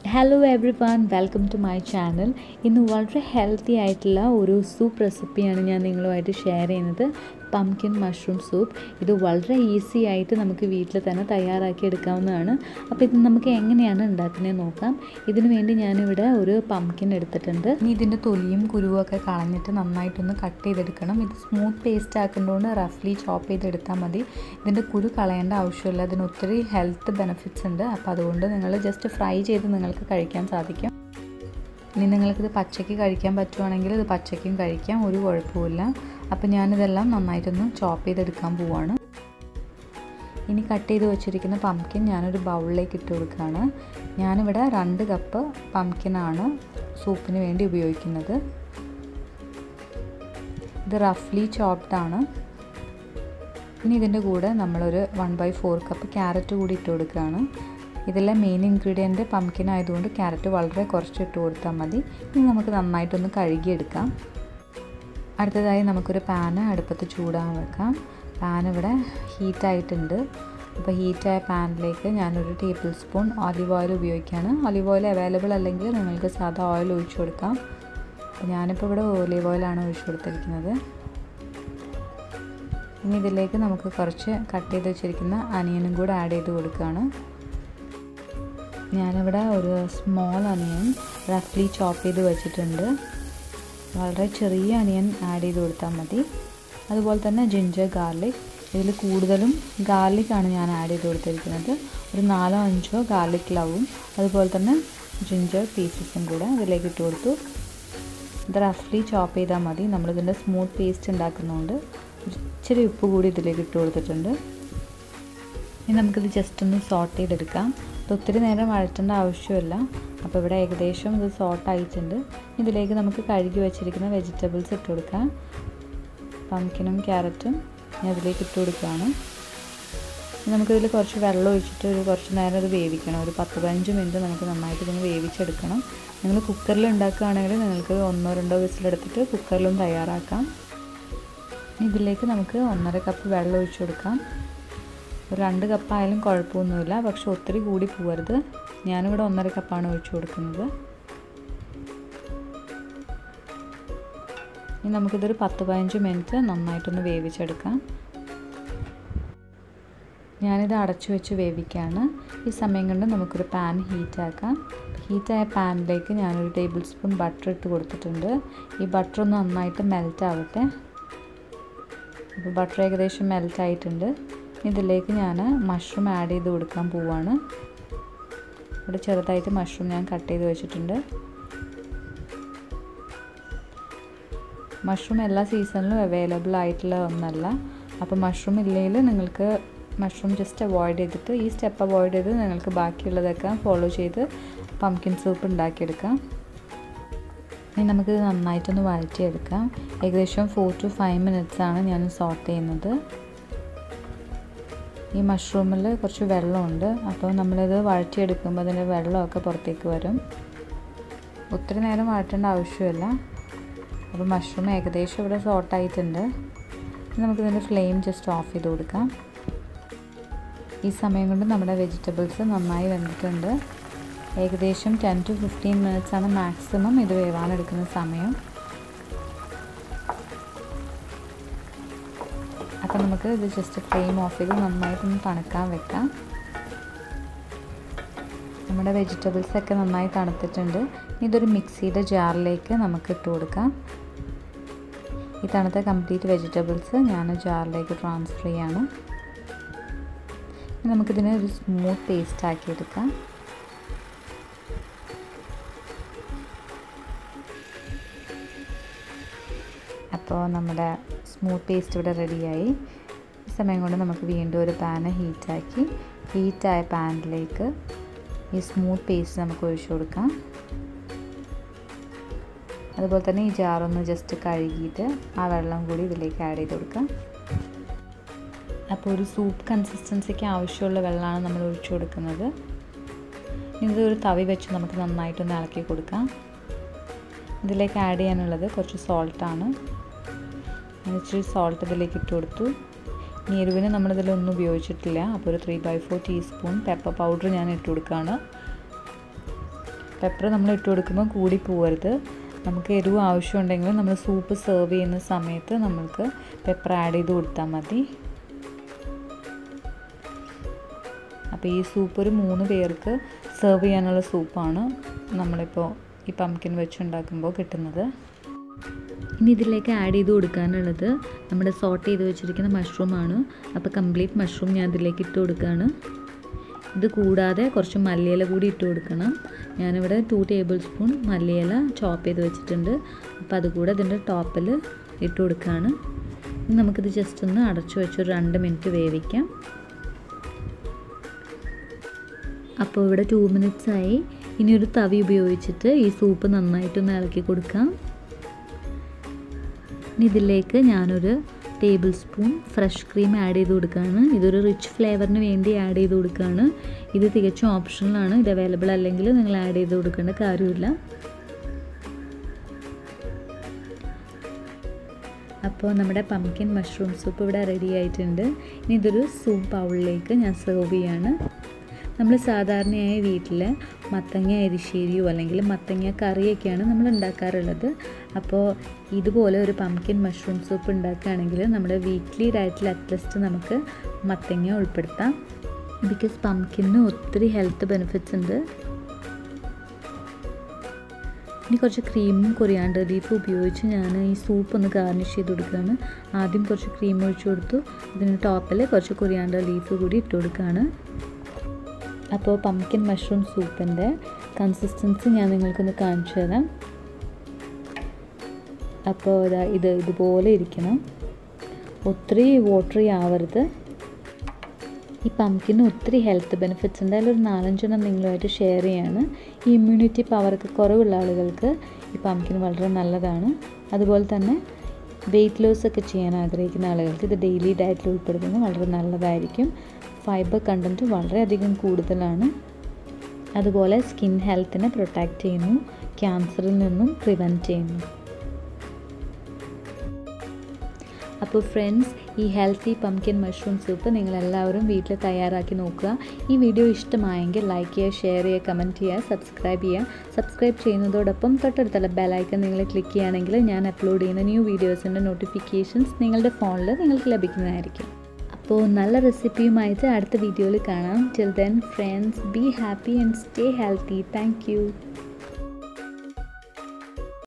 hello everyone welcome to my channel ഇന്ന് വളരെ healthy ആയിട്ടുള്ള ഒരു സൂപ്പ് റെസിപ്പിയാണ് ഞാൻ നിങ്ങളുമായിട്ട് ഷെയർ ചെയ്യുന്നത് പംകിൻ മഷ്റൂം സൂപ്പ് ഇത് വളരെ ഈസി ആയിട്ട് നമുക്ക് വീട്ടിൽ തന്നെ തയ്യാറാക്കി എടുക്കാവുന്നതാണ് അപ്പോൾ ഇത് നമുക്ക് എങ്ങനെയാണ് ഉണ്ടാക്കുന്നത് നോക്കാം ഇതിനു വേണ്ടി ഞാനിവിടെ ഒരു പംകിൻ എടുത്തിട്ടുണ്ട് ഇനി ഇതിൻ്റെ തൊലിയും കുരുവൊക്കെ കളഞ്ഞിട്ട് നന്നായിട്ടൊന്ന് കട്ട് ചെയ്തെടുക്കണം ഇത് സ്മൂത്ത് പേസ്റ്റ് ആക്കുന്നതുകൊണ്ട് റഫ്ലി ചോപ്പ് ചെയ്തെടുത്താൽ മതി ഇതിൻ്റെ കുരു കളയേണ്ട ആവശ്യമില്ല അതിന് ഒത്തിരി ഹെൽത്ത് ബെനിഫിറ്റ്സ് ഉണ്ട് അപ്പോൾ അതുകൊണ്ട് നിങ്ങൾ ജസ്റ്റ് ഫ്രൈ ചെയ്ത് നിങ്ങൾക്ക് കഴിക്കാൻ സാധിക്കും ഇനി നിങ്ങൾക്കിത് പച്ചയ്ക്ക് കഴിക്കാൻ പറ്റുവാണെങ്കിൽ ഇത് പച്ചയ്ക്കും കഴിക്കാം ഒരു കുഴപ്പമില്ല അപ്പോൾ ഞാനിതെല്ലാം നന്നായിട്ടൊന്ന് ചോപ്പ് ചെയ്തെടുക്കാൻ പോവാണ് ഇനി കട്ട് ചെയ്ത് വെച്ചിരിക്കുന്ന പംകിൻ ഞാനൊരു ബൗളിലേക്ക് ഇട്ട് കൊടുക്കുകയാണ് ഞാനിവിടെ രണ്ട് കപ്പ് പംകിനാണ് സൂപ്പിന് വേണ്ടി ഉപയോഗിക്കുന്നത് ഇത് റഫ്ലി ചോപ്ഡ് ആണ് ഇനി ഇതിൻ്റെ കൂടെ നമ്മളൊരു one by four cup carrot കൂടി ഇട്ട് കൊടുക്കുകയാണ് ഇതിലെ മെയിൻ ഇൻഗ്രീഡിയൻറ്റ് പംകിൻ ആയതുകൊണ്ട് ക്യാരറ്റ് വളരെ കുറച്ച് ഇട്ട് കൊടുത്താൽ മതി ഇനി നമുക്ക് നന്നായിട്ടൊന്ന് കഴുകിയെടുക്കാം അടുത്തതായി നമുക്കൊരു പാന് അടുപ്പത്ത് ചൂടാൻ വെക്കാം പാൻ ഇവിടെ ഹീറ്റായിട്ടുണ്ട് അപ്പോൾ ഹീറ്റായ പാനിലേക്ക് ഞാനൊരു ടേബിൾ സ്പൂൺ ഒലിവ് ഓയിൽ ഉപയോഗിക്കുകയാണ് ഒലിവ് ഓയിൽ അവൈലബിൾ അല്ലെങ്കിൽ നിങ്ങൾക്ക് സാധാ ഓയിൽ ഒഴിച്ചു കൊടുക്കാം അപ്പോൾ ഞാനിപ്പോൾ ഇവിടെ ഒലിവ് ഓയിലാണ് ഒഴിച്ചു കൊടുത്തിരിക്കുന്നത് ഇനി ഇതിലേക്ക് നമുക്ക് കുറച്ച് കട്ട് ചെയ്ത് വെച്ചിരിക്കുന്ന അനിയനും കൂടെ ആഡ് ചെയ്ത് കൊടുക്കുകയാണ് ഞാനിവിടെ ഒരു സ്മോൾ അനിയൻ റഫ്ലി ചോപ്പ് ചെയ്ത് വെച്ചിട്ടുണ്ട് വളരെ ചെറിയ അനിയൻ ആഡ് ചെയ്ത് കൊടുത്താൽ മതി അതുപോലെ തന്നെ ജിഞ്ചർ ഗാർലിക് ഇതിൽ കൂടുതലും ഗാർലിക്കാണ് ഞാൻ ആഡ് ചെയ്ത് കൊടുത്തിരിക്കുന്നത് ഒരു നാലോ അഞ്ചോ ഗാർലിക് ലവും അതുപോലെ തന്നെ ജിഞ്ചർ പീസസും കൂടെ ഇതിലേക്ക് ഇട്ട് കൊടുത്തു ഇത് റഫ്ലി ചോപ്പ് ചെയ്താൽ മതി നമ്മളിതിൻ്റെ സ്മൂത്ത് പേസ്റ്റ് ഉണ്ടാക്കുന്നതുകൊണ്ട് ഇച്ചിരി ഉപ്പ് കൂടി ഇതിലേക്ക് ഇട്ട് കൊടുത്തിട്ടുണ്ട് ഇനി നമുക്കിത് ജസ്റ്റ് ഒന്ന് സോട്ട് ചെയ്തെടുക്കാം ഇത് ഒത്തിരി നേരം വഴറ്റേണ്ട ആവശ്യമില്ല അപ്പോൾ ഇവിടെ ഏകദേശം ഇത് സോട്ട് ആയിട്ടുണ്ട് ഇതിലേക്ക് നമുക്ക് കഴുകി വെച്ചിരിക്കുന്ന വെജിറ്റബിൾസ് ഇട്ട് കൊടുക്കാം പംകിനും ക്യാരറ്റും ഞാൻ ഇതിലേക്ക് ഇട്ട് കൊടുക്കുകയാണ് നമുക്കിതിൽ കുറച്ച് വെള്ളം ഒഴിച്ചിട്ട് ഒരു കുറച്ച് നേരം ഇത് വേവിക്കണം ഒരു പത്ത് പതിനഞ്ച് മിനിറ്റ് നമുക്ക് നന്നായിട്ട് ഇതിന് വേവിച്ചെടുക്കണം നിങ്ങൾ കുക്കറിൽ ഉണ്ടാക്കുകയാണെങ്കിൽ നിങ്ങൾക്ക് ഒന്നോ രണ്ടോ വിസിലെടുത്തിട്ട് കുക്കറിലും തയ്യാറാക്കാം ഇതിലേക്ക് നമുക്ക് ഒന്നര കപ്പ് വെള്ളം ഒഴിച്ചു കൊടുക്കാം ഒരു രണ്ട് കപ്പായാലും കുഴപ്പമൊന്നുമില്ല പക്ഷെ ഒത്തിരി കൂടി പോകരുത് ഞാനിവിടെ ഒന്നര കപ്പാണ് ഒഴിച്ചു കൊടുക്കുന്നത് ഇനി നമുക്കിതൊരു പത്ത് പതിനഞ്ച് മിനിറ്റ് നന്നായിട്ടൊന്ന് വേവിച്ചെടുക്കാം ഞാനിത് അടച്ചു വെച്ച് വേവിക്കുകയാണ് ഈ സമയം കൊണ്ട് നമുക്കൊരു പാൻ ഹീറ്റാക്കാം ഹീറ്റായ പാനിലേക്ക് ഞാനൊരു ടേബിൾ സ്പൂൺ ബട്ടർ ഇട്ട് കൊടുത്തിട്ടുണ്ട് ഈ ബട്ടർ ഒന്ന് നന്നായിട്ട് മെൽറ്റ് ആവട്ടെ അപ്പോൾ ബട്ടർ ഏകദേശം മെൽറ്റ് ആയിട്ടുണ്ട് ഇതിലേക്ക് ഞാൻ മഷ്റൂം ആഡ് ചെയ്ത് കൊടുക്കാൻ പോവാണ് ഇവിടെ ചെറുതായിട്ട് മഷ്റൂം ഞാൻ കട്ട് ചെയ്ത് വെച്ചിട്ടുണ്ട് മഷ്റൂം എല്ലാ സീസണിലും അവൈലബിൾ ആയിട്ടുള്ള ഒന്നല്ല അപ്പോൾ മഷ്റൂം ഇല്ലെങ്കിൽ നിങ്ങൾക്ക് മഷ്റൂം ജസ്റ്റ് അവോയ്ഡ് ചെയ്തിട്ട് ഈ സ്റ്റെപ്പ് അവോയ്ഡ് ചെയ്ത് നിങ്ങൾക്ക് ബാക്കിയുള്ളതൊക്കെ ഫോളോ ചെയ്ത് പംകിൻ സൂപ്പ് ഉണ്ടാക്കിയെടുക്കാം ഇനി നമുക്കിത് നന്നായിട്ടൊന്ന് വഴറ്റിയെടുക്കാം ഏകദേശം ഫോർ ടു ഫൈവ് മിനിറ്റ്സ് ആണ് ഞാൻ സോട്ട് ചെയ്യുന്നത് ഈ മഷ്റൂമിൽ കുറച്ച് വെള്ളമുണ്ട് അപ്പോൾ നമ്മളിത് വഴറ്റിയെടുക്കുമ്പോൾ അതിൻ്റെ വെള്ളമൊക്കെ പുറത്തേക്ക് വരും ഒത്തിരി നേരം വഴറ്റേണ്ട ആവശ്യമില്ല അപ്പോൾ മഷ്റൂം ഏകദേശം ഇവിടെ സോട്ടായിട്ടുണ്ട് നമുക്കിതിൻ്റെ ഫ്ലെയിം ജസ്റ്റ് ഓഫ് ചെയ്ത് കൊടുക്കാം ഈ സമയം കൊണ്ട് നമ്മുടെ വെജിറ്റബിൾസ് നന്നായി വെന്തിട്ടുണ്ട് ഏകദേശം ടെൻ ടു ഫിഫ്റ്റീൻ മിനിറ്റ്സ് ആണ് മാക്സിമം ഇത് വേവാനെടുക്കുന്ന സമയം അപ്പോൾ നമുക്ക് ഇത് ജസ്റ്റ് ഫ്ലെയിം ഓഫ് ചെയ്ത് നന്നായിട്ടൊന്ന് തണുക്കാൻ വെക്കാം നമ്മുടെ വെജിറ്റബിൾസ് ഒക്കെ നന്നായി തണുത്തിട്ടുണ്ട് ഇതൊരു മിക്സിയുടെ ജാറിലേക്ക് നമുക്ക് ഇട്ട് കൊടുക്കാം ഈ തണുത്ത കംപ്ലീറ്റ് വെജിറ്റബിൾസ് ഞാൻ ജാറിലേക്ക് ട്രാൻസ്ഫർ ചെയ്യാണ് നമുക്കിതിനെ ഒരു സ്മൂത്ത് പേസ്റ്റ് ആക്കി എടുക്കാം അപ്പോൾ നമ്മുടെ സ്മൂത്ത് പേസ്റ്റ് ഇവിടെ റെഡിയായി ഈ സമയം കൊണ്ട് നമുക്ക് വീണ്ടും ഒരു പാന് ഹീറ്റാക്കി ഹീറ്റായ പാനിലേക്ക് ഈ സ്മൂത്ത് പേസ്റ്റ് നമുക്ക് ഒഴിച്ചു കൊടുക്കാം അതുപോലെ തന്നെ ഈ ജാറൊന്ന് ജസ്റ്റ് കഴുകിയിട്ട് ആ വെള്ളം കൂടി ഇതിലേക്ക് ആഡ് ചെയ്ത് കൊടുക്കാം അപ്പോൾ ഒരു സൂപ്പ് കൺസിസ്റ്റൻസിക്ക് ആവശ്യമുള്ള വെള്ളമാണ് നമ്മൾ ഒഴിച്ചു കൊടുക്കുന്നത് ഇതൊരു തവി വെച്ച് നമുക്ക് നന്നായിട്ടൊന്ന് ഇളക്കി കൊടുക്കാം ഇതിലേക്ക് ആഡ് ചെയ്യാനുള്ളത് കുറച്ച് സോൾട്ടാണ് ഇച്ചിരി സോൾട്ട് ഇതിലേക്ക് ഇട്ട് കൊടുത്തു ഇനി എരിവിന് നമ്മളിതിലൊന്നും ഉപയോഗിച്ചിട്ടില്ല അപ്പോൾ ഒരു three by four teaspoon pepper powder ഞാൻ ഇട്ട് കൊടുക്കുകയാണ് പെപ്പർ നമ്മൾ ഇട്ട് കൊടുക്കുമ്പോൾ കൂടി പോകരുത് നമുക്ക് എരിവ് ആവശ്യമുണ്ടെങ്കിൽ നമ്മൾ സൂപ്പ് സെർവ് ചെയ്യുന്ന സമയത്ത് നമ്മൾക്ക് പെപ്പർ ആഡ് ചെയ്ത് കൊടുത്താൽ മതി അപ്പോൾ ഈ സൂപ്പ് ഒരു മൂന്ന് പേർക്ക് സെർവ് ചെയ്യാനുള്ള സൂപ്പാണ് നമ്മളിപ്പോൾ ഈ പംകിൻ വെച്ചുണ്ടാക്കുമ്പോൾ കിട്ടുന്നത് ഇനി ഇതിലേക്ക് ആഡ് ചെയ്ത് കൊടുക്കാനുള്ളത് നമ്മുടെ സോട്ട് ചെയ്ത് വെച്ചിരിക്കുന്ന മഷ്റൂമാണ് അപ്പോൾ കംപ്ലീറ്റ് മഷ്റൂം ഞാൻ ഇതിലേക്ക് ഇട്ട് കൊടുക്കുകയാണ് ഇത് കൂടാതെ കുറച്ച് മല്ലിയില കൂടി ഇട്ട് കൊടുക്കണം ഞാനിവിടെ ടു ടേബിൾ സ്പൂൺ മല്ലിയില ചോപ്പ് ചെയ്ത് വെച്ചിട്ടുണ്ട് അപ്പോൾ അതുകൂടെ ഇതിൻ്റെ ടോപ്പിൽ ഇട്ട് കൊടുക്കുകയാണ് ഇനി നമുക്കിത് ജസ്റ്റ് ഒന്ന് അടച്ചു വെച്ച് ഒരു രണ്ട് മിനിറ്റ് വേവിക്കാം അപ്പോൾ ഇവിടെ ടു മിനിറ്റ്സ് ആയി ഇനി ഒരു തവി ഉപയോഗിച്ചിട്ട് ഈ സൂപ്പ് നന്നായിട്ടൊന്ന് ഇളക്കി കൊടുക്കാം ഇനി ഇതിലേക്ക് ഞാനൊരു tablespoon fresh cream add ചെയ്ത് കൊടുക്കുകയാണ് ഇതൊരു റിച്ച് ഫ്ലേവറിന് വേണ്ടി ആഡ് ചെയ്ത് കൊടുക്കുകയാണ് ഇത് തികച്ചും ഓപ്ഷണലാണ് ഇത് അവൈലബിൾ അല്ലെങ്കിൽ നിങ്ങൾ ആഡ് ചെയ്ത് കൊടുക്കേണ്ട കാര്യമില്ല അപ്പോൾ നമ്മുടെ പംകിൻ മഷ്റൂം സൂപ്പ് ഇവിടെ റെഡി ആയിട്ടുണ്ട് ഇനി ഇതൊരു സൂപ്പ് ബൗളിലേക്ക് ഞാൻ സെർവ് ചെയ്യാണ് നമ്മൾ സാധാരണയായി വീട്ടിൽ മത്തങ്ങ എരിശ്ശേരിയോ അല്ലെങ്കിൽ മത്തങ്ങ കറിയൊക്കെയാണ് നമ്മൾ ഉണ്ടാക്കാറുള്ളത് അപ്പോൾ ഇതുപോലെ ഒരു പംകിൻ മഷ്റൂം സൂപ്പ് ഉണ്ടാക്കുകയാണെങ്കിൽ നമ്മുടെ വീക്ക്ലി ഡയറ്റിൽ അറ്റ്ലീസ്റ്റ് നമുക്ക് മത്തങ്ങ ഉൾപ്പെടുത്താം ബിക്കോസ് പംകിന് ഒത്തിരി ഹെൽത്ത് ബെനിഫിറ്റ്സ് ഉണ്ട് ഇനി കുറച്ച് ക്രീമും കൊറിയാണ്ടർ ലീഫും ഉപയോഗിച്ച് ഞാൻ ഈ സൂപ്പ് ഒന്ന് ഗാർണിഷ് ചെയ്ത് കൊടുക്കുകയാണ് ആദ്യം കുറച്ച് ക്രീം ഒഴിച്ചു കൊടുത്തു ഇതിന് ടോപ്പിൽ കുറച്ച് കൊറിയാണ്ടർ ലീഫ് കൂടി ഇട്ട് കൊടുക്കുകയാണ് അപ്പോൾ പംകിൻ മഷ്റൂം സൂപ്പിൻ്റെ കൺസിസ്റ്റൻസി ഞാൻ നിങ്ങൾക്കൊന്ന് കാണിച്ചു തരാം അപ്പോൾ ഇതാ ഇത് ഇതുപോലെ ഇരിക്കണം ഒത്തിരി വാട്ടറി ആവരുത് ഈ പംകിന് ഒത്തിരി ഹെൽത്ത് ബെനിഫിറ്റ്സ് ഉണ്ട് അതിലൊരു നാലഞ്ചെണ്ണം നിങ്ങളുമായിട്ട് ഷെയർ ചെയ്യാണ് ഈ ഇമ്മ്യൂണിറ്റി പവർക്ക് കുറവുള്ള ആളുകൾക്ക് ഈ പംകിൻ വളരെ നല്ലതാണ് അതുപോലെ തന്നെ വെയിറ്റ് ലോസ് ഒക്കെ ചെയ്യാൻ ആഗ്രഹിക്കുന്ന ആളുകൾക്ക് ഇത് ഡെയിലി ഡയറ്റിൽ ഉൾപ്പെടുത്തുന്നത് വളരെ നല്ലതായിരിക്കും ഫൈബർ കണ്ടൻറ്റ് വളരെയധികം കൂടുതലാണ് അതുപോലെ സ്കിൻ ഹെൽത്തിനെ പ്രൊട്ടക്റ്റ് ചെയ്യുന്നു ക്യാൻസറിൽ നിന്നും പ്രിവെൻറ്റ് ചെയ്യുന്നു അപ്പോൾ ഫ്രണ്ട്സ് ഈ ഹെൽത്തി പംകിൻ മഷ്റൂം സൂപ്പ് നിങ്ങളെല്ലാവരും വീട്ടിൽ തയ്യാറാക്കി നോക്കുക ഈ വീഡിയോ ഇഷ്ടമായെങ്കിൽ ലൈക്ക് ചെയ്യുക ഷെയർ ചെയ്യുക കമൻറ്റ് ചെയ്യുക സബ്സ്ക്രൈബ് ചെയ്യുക സബ്സ്ക്രൈബ് ചെയ്യുന്നതോടൊപ്പം തൊട്ടടുത്തുള്ള ബെലൈക്കൺ നിങ്ങൾ ക്ലിക്ക് ചെയ്യുകയാണെങ്കിൽ ഞാൻ അപ്ലോഡ് ചെയ്യുന്ന ന്യൂ വീഡിയോസിൻ്റെ നോട്ടിഫിക്കേഷൻസ് നിങ്ങളുടെ ഫോണിൽ നിങ്ങൾക്ക് ലഭിക്കുന്നതായിരിക്കും അപ്പോൾ നല്ല റെസിപ്പിയുമായിട്ട് അടുത്ത വീഡിയോയിൽ കാണാം till then friends be happy and stay healthy thank